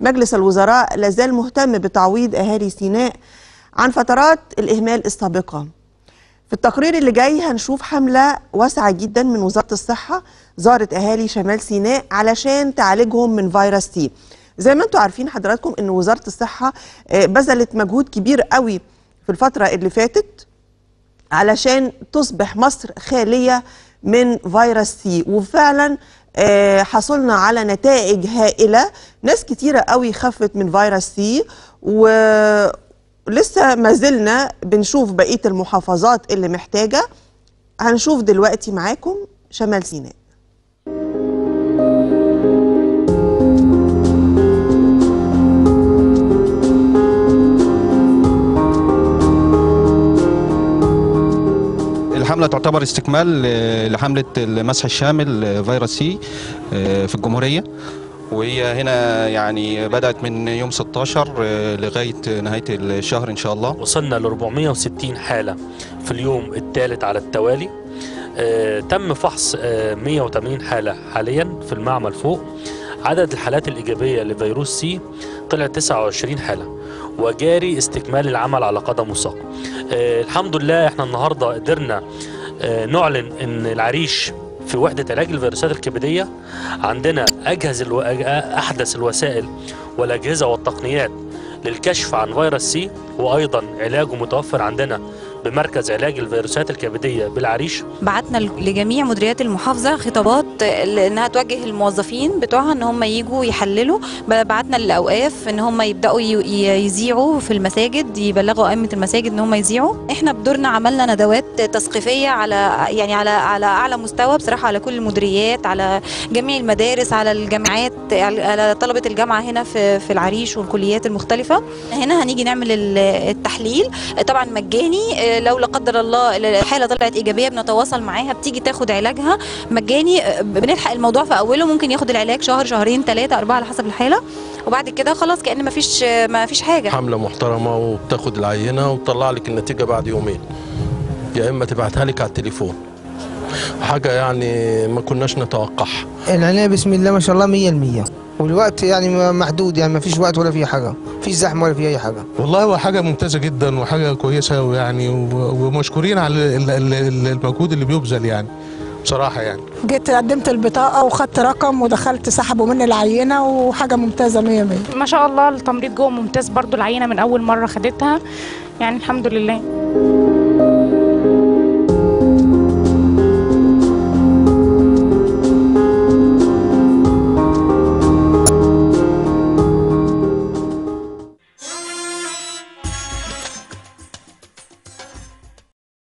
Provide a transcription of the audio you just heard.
مجلس الوزراء لازال مهتم بتعويض أهالي سيناء عن فترات الإهمال السابقة في التقرير اللي جاي هنشوف حملة واسعة جدا من وزارة الصحة زارت أهالي شمال سيناء علشان تعالجهم من فيروس سي زي ما انتم عارفين حضراتكم ان وزارة الصحة آه، بذلت مجهود كبير قوي في الفترة اللي فاتت علشان تصبح مصر خالية من فيروس سي وفعلا آه، حصلنا على نتائج هائلة ناس كتيرة قوي خفت من فيروس سي ولسه ما زلنا بنشوف بقية المحافظات اللي محتاجة هنشوف دلوقتي معاكم شمال سيناء الحملة تعتبر استكمال آه، لحملة المسح الشامل آه، فيروس سي آه، في الجمهورية وهي هنا يعني بدأت من يوم 16 آه، لغاية نهاية الشهر إن شاء الله وصلنا ل 460 حالة في اليوم الثالث على التوالي آه، تم فحص آه، 180 حالة حاليا في المعمل فوق عدد الحالات الإيجابية لفيروس سي طلع 29 حالة وجاري استكمال العمل على قدم وساق آه، الحمد لله احنا النهاردة قدرنا آه، نعلن ان العريش في وحدة علاج الفيروسات الكبدية عندنا أجهز الو... أحدث الوسائل والأجهزة والتقنيات للكشف عن فيروس سي وأيضا علاجه متوفر عندنا بمركز علاج الفيروسات الكبدية بالعريش بعتنا لجميع مديريات المحافظه خطابات انها توجه الموظفين بتوعها ان هم يجوا يحللوا بعتنا للاوقاف ان هم يبداوا ي- ي- يذيعوا في المساجد يبلغوا ائمه المساجد ان هم يذيعوا احنا بدورنا عملنا ندوات تثقيفيه على يعني على على اعلى مستوى بصراحه على كل المديريات على جميع المدارس على الجامعات على طلبه الجامعه هنا في في العريش والكليات المختلفه هنا هنيجي نعمل ال- التحليل طبعا مجاني لو لا قدر الله الحاله طلعت ايجابيه بنتواصل معاها بتيجي تاخد علاجها مجاني بنلحق الموضوع في اوله ممكن ياخد العلاج شهر شهرين ثلاثه اربعه على حسب الحاله وبعد كده خلاص كان ما فيش ما فيش حاجه حملة محترمة وبتاخد العينة وتطلع لك النتيجة بعد يومين يا إما تبعتها لك على التليفون حاجة يعني ما كناش نتوقعها العناية بسم الله ما شاء الله مية المية والوقت يعني محدود يعني ما فيش وقت ولا في حاجة فيش زحمة ولا في أي حاجة والله هو حاجة ممتازة جدا وحاجة كويسة ويعني و- ومشكورين على ال- ال- ال- المجهود اللي بيبذل يعني بصراحة يعني جيت قدمت البطاقة وخدت رقم ودخلت سحبوا مني العينة وحاجة ممتازة مية مية ما شاء الله التمريض جوه ممتاز برضو العينة من أول مرة خدتها يعني الحمد لله